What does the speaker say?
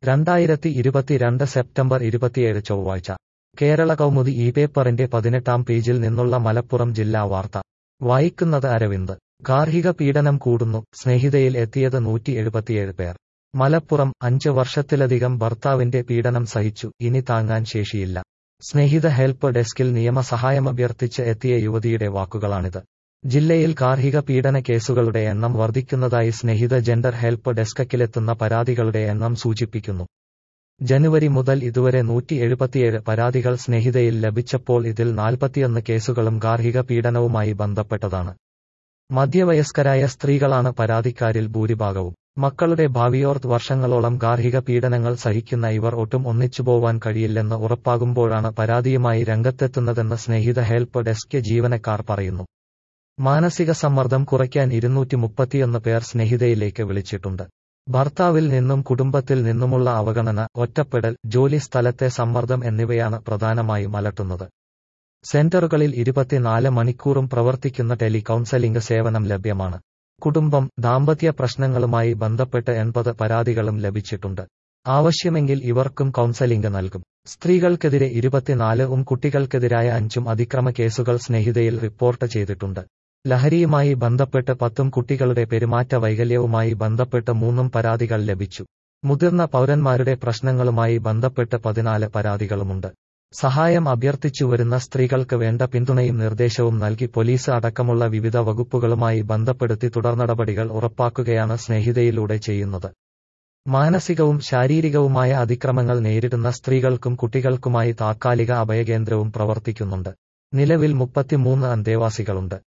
രണ്ടായിരത്തി ഇരുപത്തിരണ്ട് സെപ്റ്റംബർ ഇരുപത്തിയേഴ് ചൊവ്വാഴ്ച കേരള കൗമുദി ഈ പേപ്പറിന്റെ പതിനെട്ടാം പേജിൽ നിന്നുള്ള മലപ്പുറം ജില്ലാ വാർത്ത വായിക്കുന്നത് അരവിന്ദ് ഗാർഹിക പീഡനം കൂടുന്നു സ്നേഹിതയിൽ എത്തിയത് നൂറ്റി എഴുപത്തിയേഴ് പേർ മലപ്പുറം അഞ്ച് വർഷത്തിലധികം ഭർത്താവിന്റെ പീഡനം സഹിച്ചു ഇനി താങ്ങാൻ ശേഷിയില്ല സ്നേഹിത ഹെൽപ്പ് ഡെസ്കിൽ നിയമസഹായമഭ്യർത്ഥിച്ച് എത്തിയ യുവതിയുടെ വാക്കുകളാണിത് ജില്ലയിൽ ഗാർഹിക പീഡന കേസുകളുടെ എണ്ണം വർദ്ധിക്കുന്നതായി സ്നേഹിത ജെൻഡർ ഹെൽപ്പ് ഡെസ്കിലെത്തുന്ന പരാതികളുടെ എണ്ണം സൂചിപ്പിക്കുന്നു ജനുവരി മുതൽ ഇതുവരെ നൂറ്റി എഴുപത്തിയേഴ് പരാതികൾ സ്നേഹിതയിൽ ലഭിച്ചപ്പോൾ ഇതിൽ നാൽപ്പത്തിയൊന്ന് കേസുകളും ഗാർഹിക പീഡനവുമായി ബന്ധപ്പെട്ടതാണ് മധ്യവയസ്കരായ സ്ത്രീകളാണ് പരാതിക്കാരിൽ ഭൂരിഭാഗവും മക്കളുടെ ഭാവിയോർത്ത് വർഷങ്ങളോളം ഗാർഹിക പീഡനങ്ങൾ സഹിക്കുന്ന ഇവർ ഒട്ടും ഒന്നിച്ചുപോവാൻ കഴിയില്ലെന്ന് ഉറപ്പാകുമ്പോഴാണ് പരാതിയുമായി രംഗത്തെത്തുന്നതെന്ന് സ്നേഹിത ഹെൽപ്പ് ഡെസ്ക് ജീവനക്കാർ പറയുന്നു മാനസിക സമ്മർദ്ദം കുറയ്ക്കാൻ ഇരുന്നൂറ്റി മുപ്പത്തിയൊന്ന് പേർ സ്നേഹിതയിലേക്ക് വിളിച്ചിട്ടുണ്ട് ഭർത്താവിൽ നിന്നും കുടുംബത്തിൽ നിന്നുമുള്ള അവഗണന ഒറ്റപ്പെടൽ ജോലി സ്ഥലത്തെ സമ്മർദ്ദം എന്നിവയാണ് പ്രധാനമായും അലട്ടുന്നത് സെന്ററുകളിൽ ഇരുപത്തിനാല് മണിക്കൂറും പ്രവർത്തിക്കുന്ന ടെലി കൗൺസലിംഗ് സേവനം ലഭ്യമാണ് കുടുംബം ദാമ്പത്യ പ്രശ്നങ്ങളുമായി ബന്ധപ്പെട്ട് എൺപത് പരാതികളും ലഭിച്ചിട്ടുണ്ട് ആവശ്യമെങ്കിൽ ഇവർക്കും കൗൺസലിംഗ് നൽകും സ്ത്രീകൾക്കെതിരെ ഇരുപത്തിനാല് ഉം കുട്ടികൾക്കെതിരായ അഞ്ചും അതിക്രമ കേസുകൾ സ്നേഹിതയിൽ റിപ്പോർട്ട് ചെയ്തിട്ടുണ്ട് ലഹരിയുമായി ബന്ധപ്പെട്ട് പത്തും കുട്ടികളുടെ പെരുമാറ്റ വൈകല്യവുമായി ബന്ധപ്പെട്ട് മൂന്നും പരാതികൾ ലഭിച്ചു മുതിർന്ന പൗരന്മാരുടെ പ്രശ്നങ്ങളുമായി ബന്ധപ്പെട്ട് പതിനാല് പരാതികളുമുണ്ട് സഹായം അഭ്യർത്ഥിച്ചു വരുന്ന സ്ത്രീകൾക്ക് വേണ്ട പിന്തുണയും നിർദ്ദേശവും നൽകി പോലീസ് അടക്കമുള്ള വിവിധ വകുപ്പുകളുമായി ബന്ധപ്പെടുത്തി തുടർനടപടികൾ ഉറപ്പാക്കുകയാണ് സ്നേഹിതയിലൂടെ ചെയ്യുന്നത് മാനസികവും ശാരീരികവുമായ അതിക്രമങ്ങൾ നേരിടുന്ന സ്ത്രീകൾക്കും കുട്ടികൾക്കുമായി താത്കാലിക അഭയകേന്ദ്രവും പ്രവർത്തിക്കുന്നുണ്ട് നിലവിൽ മുപ്പത്തിമൂന്ന് അന്തേവാസികളുണ്ട്